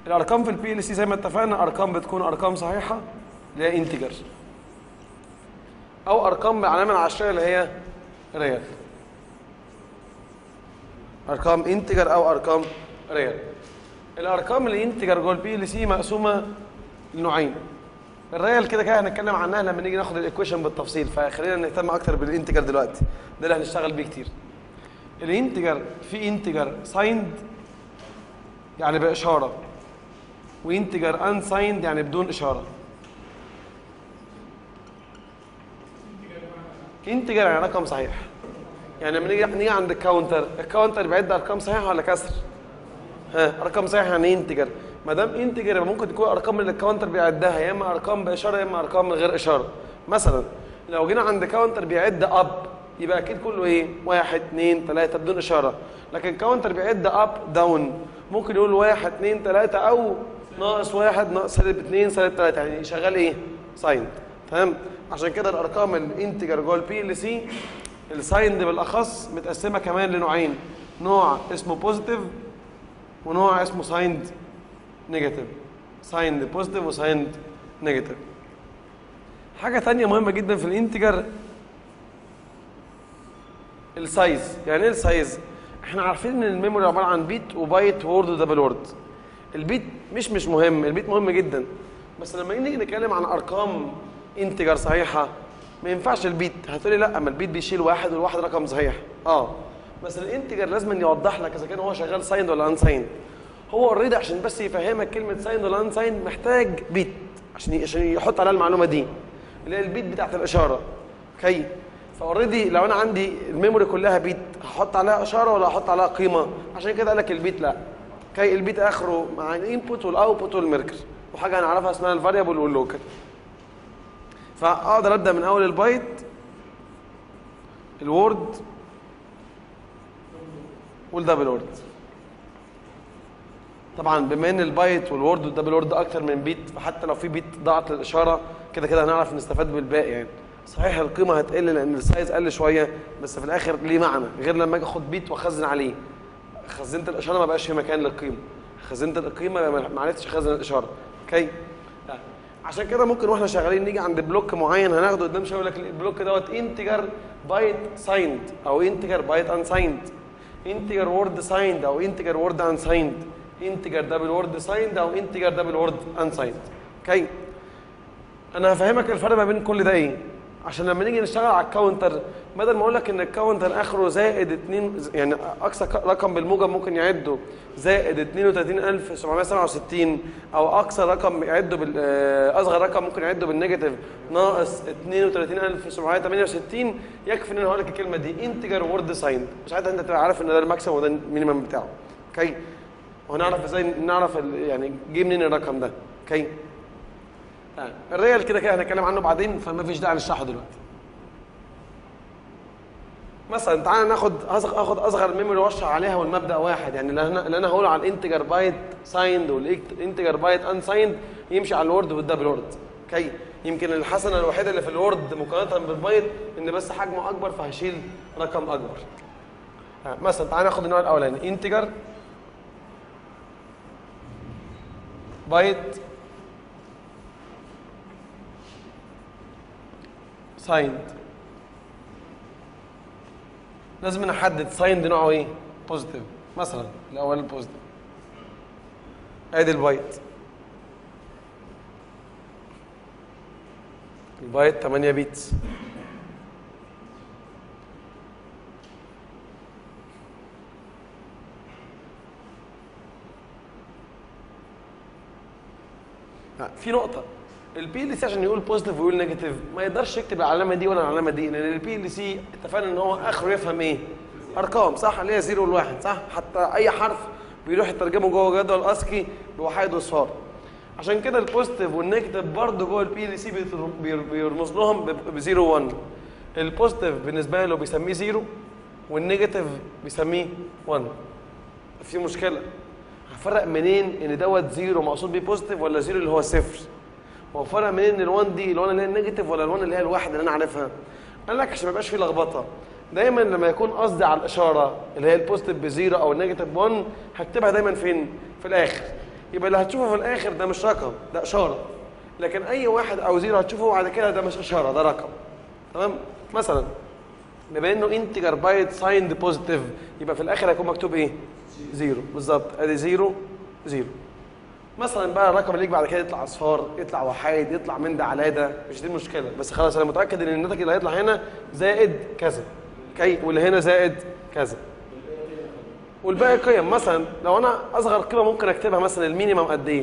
الارقام في البي ال سي زي ما اتفقنا ارقام بتكون ارقام صحيحه اللي هي انتجر او ارقام بالعلامه العشريه اللي هي ريال ارقام انتجر او ارقام ريال الارقام اللي انتجر جوه البي ال سي مقسومه لنوعين الريال كده كده هنتكلم عنها لما نيجي ناخد الايكويشن بالتفصيل فخلينا نهتم اكتر بالانتجر دلوقتي ده اللي هنشتغل بيه كتير الانتجر في انتجر سايند يعني باشاره وانتجر انسايند يعني بدون اشاره انتجر يعني رقم صحيح يعني لما نيجي نيجي عند الكاونتر الكاونتر بيعد ارقام صحيحه ولا كسر ها رقم صحيح يعني انتجر ما دام انتجر يبقى ممكن تكون ارقام اللي الكاونتر بيعدها يا اما ارقام باشاره يا اما ارقام من غير اشاره مثلا لو جينا عند كاونتر بيعد اب يبقى اكيد كله ايه واحد اثنين ثلاثة بدون اشاره لكن كاونتر بيعد اب داون ممكن يقول واحد اثنين ثلاثة او ناقص واحد ناقص سالب اثنين سالب ثلاثة يعني شغال ايه ساين تمام عشان كده الارقام الانتجر جوه البي ال سي السايند بالاخص متقسمه كمان لنوعين نوع اسمه بوزيتيف ونوع اسمه سايند نيجاتيف سايند بوزيتيف وسايند نيجاتيف حاجه ثانيه مهمه جدا في الانتجر السايز يعني ايه السايز احنا عارفين ان الميموري عباره عن بيت وبايت وورد ودبل وورد البيت مش مش مهم البيت مهم جدا بس لما نيجي نتكلم عن ارقام انتجر صحيحه ما ينفعش البيت هتقولي لا ما البيت بيشيل واحد والواحد رقم صحيح اه بس الانتجر لازم يوضح لك اذا كان هو شغال سايند ولا ان سايند هو اوريدي عشان بس يفهمك كلمه سايند ولا ان سايند محتاج بيت عشان عشان يحط عليها المعلومه دي اللي هي البيت بتاعت الاشاره اوكي فاوريدي لو انا عندي الميموري كلها بيت هحط عليها اشاره ولا هحط عليها قيمه عشان كده قال لك البيت لا اوكي البيت اخره مع الانبوت والاوتبوت والميركر وحاجه هنعرفها اسمها الفاريبل واللوكال فاقدر ابدا من اول البايت الوورد والدبل وورد طبعا بما ان البايت والوورد والدبل وورد اكتر من بيت فحتى لو في بيت ضاعت للاشاره كده كده هنعرف نستفاد بالباقي يعني صحيح القيمه هتقل لان السايز قل شويه بس في الاخر ليه معنى غير لما اجي اخد بيت واخزن عليه خزنت الاشاره ما بقاش في مكان للقيمه خزنت القيمه ما عرفتش اخزن الاشاره اوكي عشان كده ممكن واحنا شغالين نيجي عند بلوك معين هناخده قدام شويه يقول لك البلوك دوت انتجر بايت سايند او انتجر بايت ان سايند انتجر وورد سايند او انتجر وورد ان سايند انتجر دبل وورد سايند او انتجر دبل وورد ان سايند اوكي انا هفهمك الفرق ما بين كل ده ايه عشان لما نيجي نشتغل على الكاونتر بدل ما اقول لك ان الكاونتر اخره زائد 2 يعني اقصى رقم بالموجب ممكن يعده زائد 32767 او اقصى رقم يعده بال اصغر رقم ممكن يعده بالنيجاتيف ناقص 32768 يكفي ان انا اقول لك الكلمه دي انتجر وورد سايند وساعتها انت تبقى عارف ان ده الماكسيمم وده المينيمم بتاعه اوكي وهنعرف ازاي نعرف يعني جه منين الرقم ده اوكي الريال كده كده هنتكلم عنه بعدين فما فيش داعي نشرحه دلوقتي مثلا تعالى ناخد اخد اصغر ميموري واشرح عليها والمبدا واحد يعني اللي انا اللي انا هقوله على الانتجر بايت سايند والانتجر بايت ان سايند يمشي على الورد والدبل وورد اوكي يمكن الحسنه الوحيده اللي في الورد مقارنه بالبايت ان بس حجمه اكبر فهشيل رقم اكبر مثلا تعالى ناخد النوع الاولاني انتجر بايت سايند لازم نحدد سايند نوعه ايه بوزيتيف مثلا الاول البوزيتيف ادي البايت البايت 8 بيتس في نقطة البي ال سي عشان يقول بوزيتيف ويقول نيجاتيف ما يقدرش يكتب العلامة دي ولا العلامة دي لأن البي ال سي اتفقنا إن هو آخره يفهم إيه؟ أرقام صح اللي هي زيرو والواحد صح؟ حتى أي حرف بيروح يترجمه جوه جدول أسكي بوحيد وصفار عشان كده البوزيتيف والنيجاتيف برضه جوه البي ال سي بيرمز لهم بزيرو 1 البوزيتيف بالنسبة له بيسميه زيرو والنيجاتيف بيسميه 1 في مشكلة هفرق منين ان دوت زيرو مقصود بيه بوزيتيف ولا زيرو اللي هو صفر هو فرق منين ان ال1 دي ال1 اللي هي النيجاتيف ولا ال1 اللي هي الواحد اللي انا عارفها قال لك عشان ما يبقاش فيه لخبطه دايما لما يكون قصدي على الاشاره اللي هي البوزيتيف بزيرو او النيجاتيف 1 هكتبها دايما فين في الاخر يبقى اللي هتشوفه في الاخر ده مش رقم ده اشاره لكن اي واحد او زيرو هتشوفه بعد كده ده مش اشاره ده رقم تمام مثلا بما انه انتجر بايت سايند بوزيتيف يبقى في الاخر هيكون مكتوب ايه زيرو بالظبط ادي زيرو زيرو مثلا بقى الرقم اللي يجي بعد كده يطلع اصفار يطلع وحايد يطلع من ده على ده مش دي المشكله بس خلاص انا متاكد ان الناتج اللي هيطلع هنا زائد كذا اوكي واللي هنا زائد كذا والباقي قيم مثلا لو انا اصغر قيمه ممكن اكتبها مثلا المينيمم قد ايه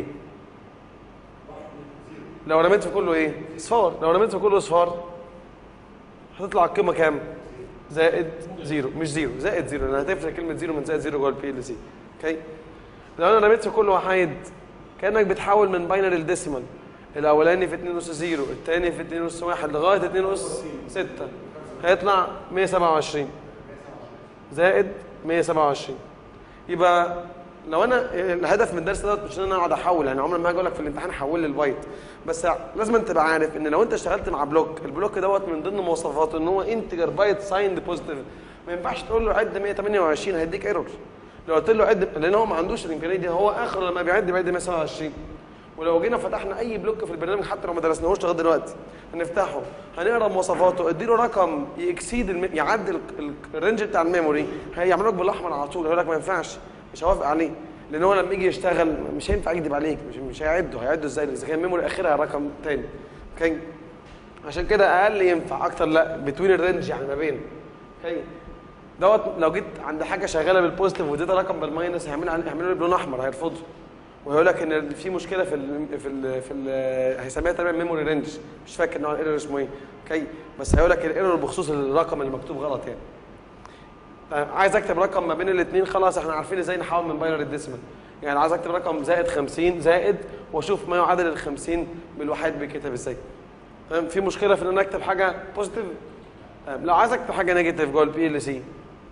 لو رميت في كله ايه اصفار لو رميت في كله اصفار هتطلع القيمه كام زائد زيرو مش زيرو زائد زيرو لان هتفرق كلمه زيرو من زائد زيرو جوه البي ال سي اوكي لو انا رميت في كل وحيد كانك بتحول من باينري لديسيمال الاولاني في 2 اس 0 الثاني في 2 اس 1 لغايه 2 اس 6 هيطلع 127 زائد 127 يبقى لو انا الهدف من الدرس دوت مش ان انا اقعد احول يعني عمري ما هاجي اقول لك في الامتحان حول لي البايت بس لازم انت تبقى عارف ان لو انت اشتغلت مع بلوك البلوك دوت من ضمن مواصفاته ان هو انتجر بايت سايند بوزيتيف ما ينفعش تقول له عد 128 هيديك ايرور لو قلت له عد لان هو ما عندوش الامكانيه دي هو اخر لما بيعد بيعد 127 ولو جينا فتحنا اي بلوك في البرنامج حتى لو ما درسناهوش لغايه دلوقتي هنفتحه هنقرا مواصفاته اديله رقم يكسيد الم... يعدي ال- ال- الرينج بتاع الميموري هيعمل لك بالاحمر على طول هيقول لك ما ينفعش مش هوافق عليه لان هو لما يجي يشتغل مش هينفع يكذب عليك مش مش هيعده هيعده ازاي اذا كان الميموري اخرها رقم تاني اوكي عشان كده اقل ينفع اكتر لا بتوين الرينج يعني ما بين اوكي دوت لو جيت عند حاجه شغاله بالبوزيتيف واديتها رقم بالماينس هيعمل هيعملوا لي بلون احمر هيرفضوا وهيقول لك ان في مشكله في ال في ال في ال هيسميها تقريبا ميموري رينج مش فاكر نوع الايرور اسمه ايه اوكي بس هيقول لك الايرور بخصوص الرقم اللي مكتوب غلط يعني طيب عايز اكتب رقم ما بين الاثنين خلاص احنا عارفين ازاي نحول من باينري لديسيمال يعني عايز اكتب رقم زائد 50 زائد واشوف ما يعادل ال 50 بالوحيد بيتكتب ازاي تمام في مشكله في ان انا اكتب حاجه بوزيتيف لو عايز اكتب حاجه نيجاتيف جوه البي ال سي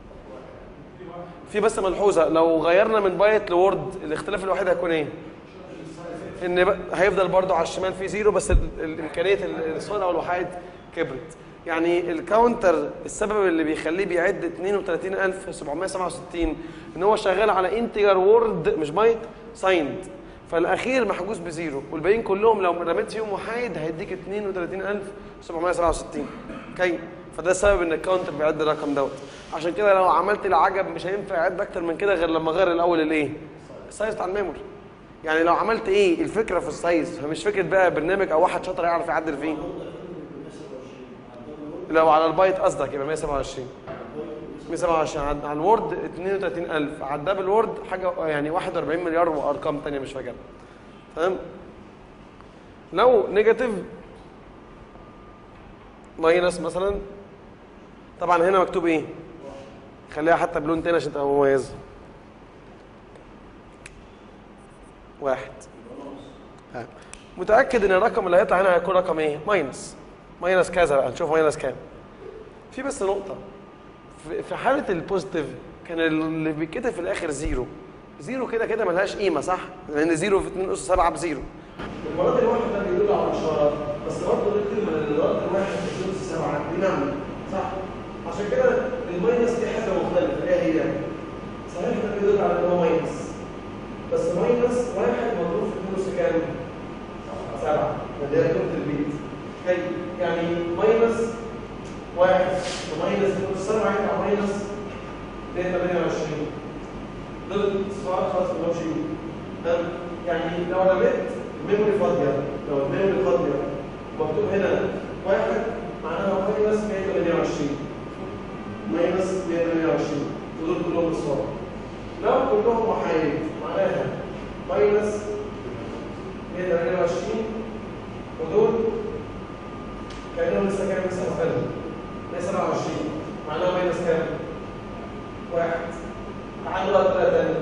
في بس ملحوظه لو غيرنا من بايت لوورد الاختلاف الوحيد هيكون ايه ان ب- هيفضل برضو على الشمال في زيرو بس ال- ال- امكانيه ال- الصوره والوحيد كبرت يعني الكاونتر السبب اللي بيخليه بيعد 32767 ان هو شغال على انتجر وورد مش بايت سايند فالاخير محجوز بزيرو والباقيين كلهم لو رميت فيهم وحيد هيديك 32767 اوكي فده السبب ان الكاونتر بيعد الرقم دوت عشان كده لو عملت العجب مش هينفع يعد اكتر من كده غير لما اغير الاول الايه السايز بتاع الميموري يعني لو عملت ايه الفكره في السايز فمش فكره بقى برنامج او واحد شاطر يعرف يعدل فيه لو على البايت قصدك يبقى 127 127 على على الوورد 32000 على الدبل وورد حاجه يعني 41 مليار وارقام تانية مش فاكرها تمام لو نيجاتيف ماينس مثلا طبعا هنا مكتوب ايه خليها حتى بلون تاني عشان تبقى مميزه واحد ها. متاكد ان الرقم اللي هيطلع هنا هيكون رقم ايه ماينس ماينس كذا بقى نشوف ماينس كام في بس نقطه في- في حاله البوزيتيف كان اللي بيتكتب في الاخر زيرو زيرو كده كده ملهاش قيمه صح لان زيرو في 2 اس 7 بزيرو المرات الواحد ده بيدل على اشارات بس برضه دي كلمه المرات الواحد في 2 اس 7 دي نعمه صح عشان كده الماينس دي حاجه مختلفه ايه هي صحيح ده بيدل على ان هو ماينس بس ماينس واحد مضروب في 2 اس كام؟ سبعة اللي هي قيمة البيت حلو يعني ماينس واحد وماينس 2 اس 7 يطلع ماينس 28 دول صفات خلاص ما لهمش قيمة تمام؟ يعني لو رميت الميموري فاضية لو الميموري فاضية مكتوب هنا واحد معناها ماينس 128 ماينس 128 ودول كلهم اصفار لو كلهم وحيد معناها ماينس 128 ودول كانهم لسه كام لسه مختلف 127 معناها ماينس كام؟ واحد تعالوا بقى بطريقه ثانيه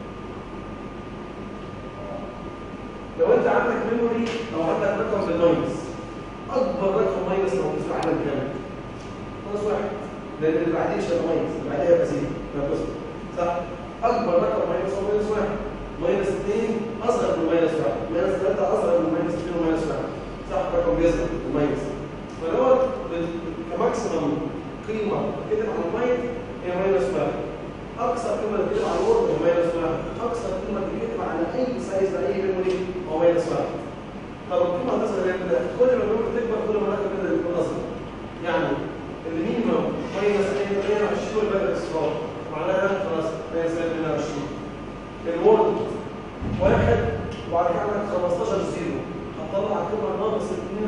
لو انت عندك ميموري او عندك رقم بالماينس اكبر رقم ماينس موجود في العالم كام؟ خلاص واحد لان اللي بعديه مش هيبقى ماينس اللي بعديه هيبقى زيرو يبقى بص صح؟ اكبر رقم ماينس هو ماينس واحد ماينس 2 اصغر من ماينس واحد ماينس 3 اصغر من ماينس 2 وماينس واحد صح رقم بيظهر الماينس فدوت بال- كماكسيمم قيمه كده على الماينس هي ماينس واحد اقصى قيمه اللي بتبقى على الورد هي ماينس واحد اقصى قيمه اللي بتبقى على اي سايز لاي كل ما الميموري تكبر كل ما الرقم كده يكون اصغر يعني المينيمم ماينس 120 والباقي اصفار معناها خلاص ماينس 120 الورد واحد وبعد كده عندك 15 زيرو هتطلع قيمه ناقص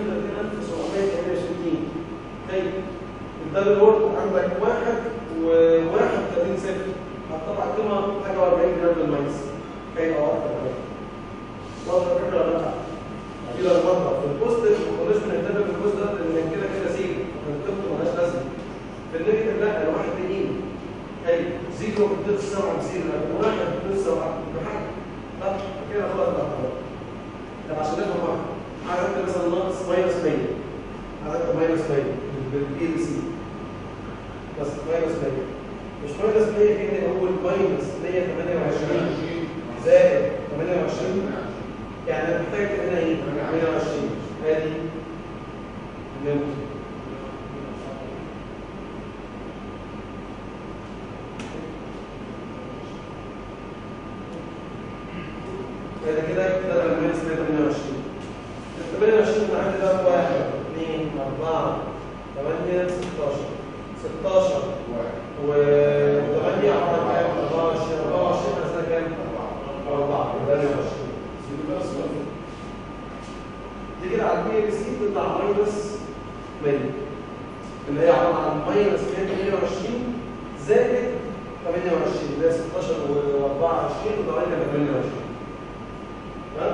32768 طيب الدبل وورد عندك واحد وواحد 30 صفر هتطلع قيمه حاجه 40 جرام بالماينس هيبقى اكتر كمان واضح كده ولا لا؟ كده المنطق في البوزيتيف ما كناش بنهتم بالبوزيتيف لان كده كده زيرو قيمته مالهاش لازمه في النيجاتيف لا الواحد بيجيب هي زيرو بتساوي بزيرو لكن واحد بتساوي بحاجه لا كده خلاص بقى طب عشان نفهم بقى عدد مثلا ناقص ماينس 100 عدد ماينس 100 بالبي ال سي بس ماينس 100 مش ماينس 100 كده بقول ماينس 128 زائد 28 يعني انا محتاج هنا ايه 120 ادي نمت كده كده كده الماينس 128 ال 28 اللي عندي ده 1 2 4 8 16 16 و 8 على كام 24 24 هسنا كام 4 28 دي كده على البي ال سي بتطلع ماينس 100 اللي هي عباره عن ماينس 128 زائد 28 اللي هي 16 و24 و8 28 تمام؟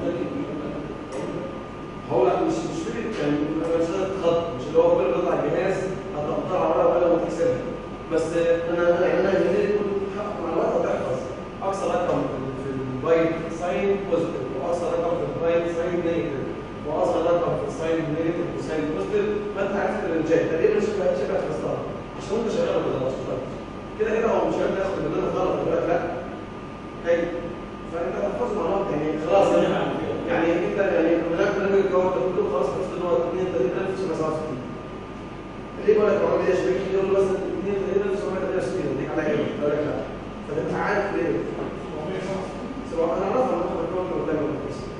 هو لا مش مش فكره يعني مساله خط مش اللي هو كل قطع الجهاز هتقطعها على ورقه وقلم وتحسبها بس انا يعني انا اللي كل مع الوقت هتحفظ اقصى رقم في البايت ساين بوزيتيف واقصى رقم في البايت ساين نيجاتيف واصغر رقم في الساين نيجاتيف وساين بوزيتيف فانت عارف الرنجات تقريبا شبه شبه خلصتها عشان انت شغال ولا مش كده كده هو مش هيقدر ياخد مننا غلط دلوقتي لا هي فانت هتحفظه مع الوقت يعني خلاص يعني انت يعني هناك برنامج الجواب ده كله خلاص حفظت ان هو 32967 ليه بقول لك الراجل ده شبيه يقول له مثلا 32968 دي على ايه؟ يقول لك لا فانت عارف ليه؟ سواء انا عارف ان هو الجواب اللي قدامي ولا بس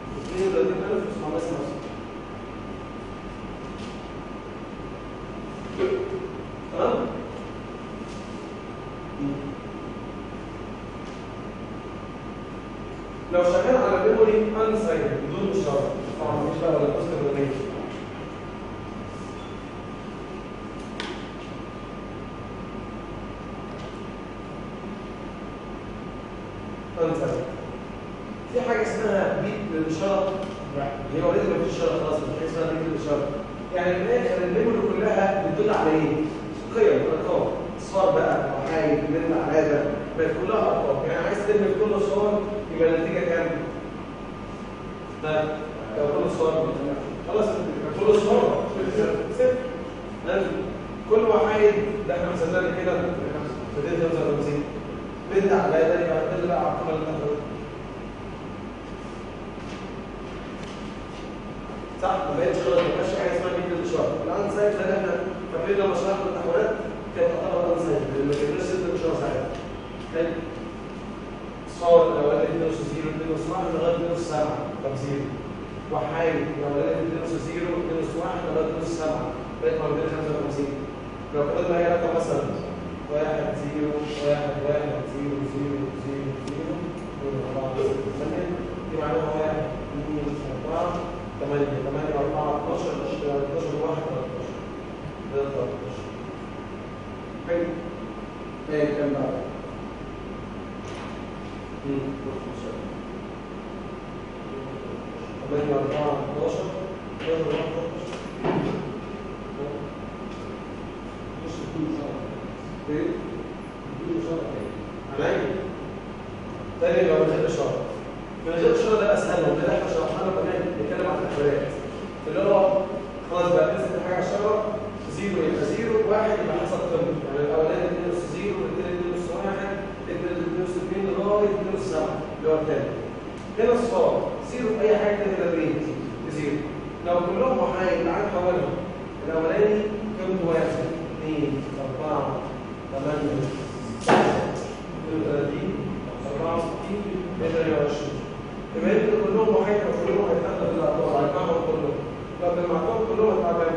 32968 تمام؟ لو شغال على ميموري انسايد بدون اشاره طبعا مش بقى ولا بوست ولا انسايد في حاجه اسمها بيت للاشاره هي اوريدي ما فيش اشاره خلاص مش حاجه اسمها بيت للاشاره يعني في الاخر الميموري كلها بتدل على ايه؟ قيم ارقام اصفار بقى وحايد من علامه بقت كلها ارقام يعني عايز ترمي كل الصور يبقى النتيجه كام؟ ده لو كل الصور خلاص كل الصور صفر لازم كل وحايد ده احنا مثلنا كده 255 بنت على ده يبقى هتدل بقى على القيمه اللي تحت صح ما بقتش خلاص ما بقاش حاجه اسمها بيت الاشاره الان سايت ده احنا فاكرين لما شرحنا التحويلات كانت تعتبر الان سايت لان ما كناش ست اشاره ساعتها حلو صور الاولاني 2 نص 0 2 نص 1 لغايه 2 نص 7 طب 0 وحايد الاولاني 2 نص 0 2 نص 1 لغايه 2 نص 7 بقت مرتين 55 لو قلنا هي رقم مثلا 1 0 1 1 0 0 0 0 4 6 8 دي معناها 1 2 4 8 8 4 12 12 1 13 ده 13 حلو ايه كام بقى؟ ثمانية أربعة 11 11 ايه؟ عمايل تاني لو من غير إشارة من غير إشارة ده أسهل وده احنا شرحنا له كمان بنتكلم عن التحويلات اللي هو خلاص بقى نزل حاجة إشارة زيرو يبقى زيرو واحد يبقى حسب قيمته يعني الأولاني 2 نص زيرو والتاني 2 نص واحد التاني 2 نص 2 لغاية 2 نص 7 اللي هو التاني هنا صفار زيرو في أي حاجة تانية غير ريت زيرو لو كلهم وحايد تعال حولهم الأولاني قيمته واحد 2 4 8 32 64 128 يبقى انت كلهم وحيد وكلهم هيتاخدوا بالارقام هيجمعهم كلهم لو جمعتهم كلهم هتبقى كام؟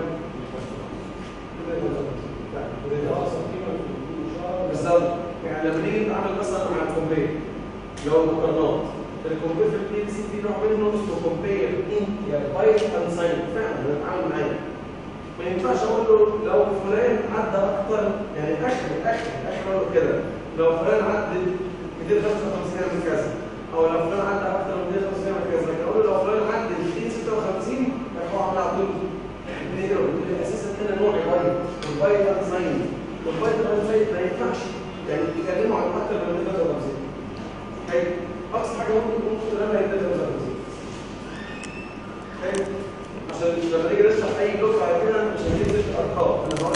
بالظبط يعني لما نيجي نتعامل مثلا مع الكومبير لو المقارنات الكومبير في البي سي في نوع منه اسمه كومبير انت يعني بايت اند ساين فعلا بنتعامل معاه ما ينفعش اقول له لو فلان عدى اكتر يعني اخر اخر اخر اقول له كده لو فلان عدى 255 يعمل كذا او لو فلان عدى اكتر من 255 يعمل كذا لكن اقول له لو فلان عدى 256 هيروح عامل على طول اساسا هنا نوع بايت والبايت اند ساين والبايت اند ساين ما ينفعش يعني يتكلموا عن اكتر من 255 حلو اقصى حاجه ممكن ممكن تقولها هي 255 حلو عشان لما نيجي نشرح اي لغه على كده مش هنجيب ست ارقام انا بقول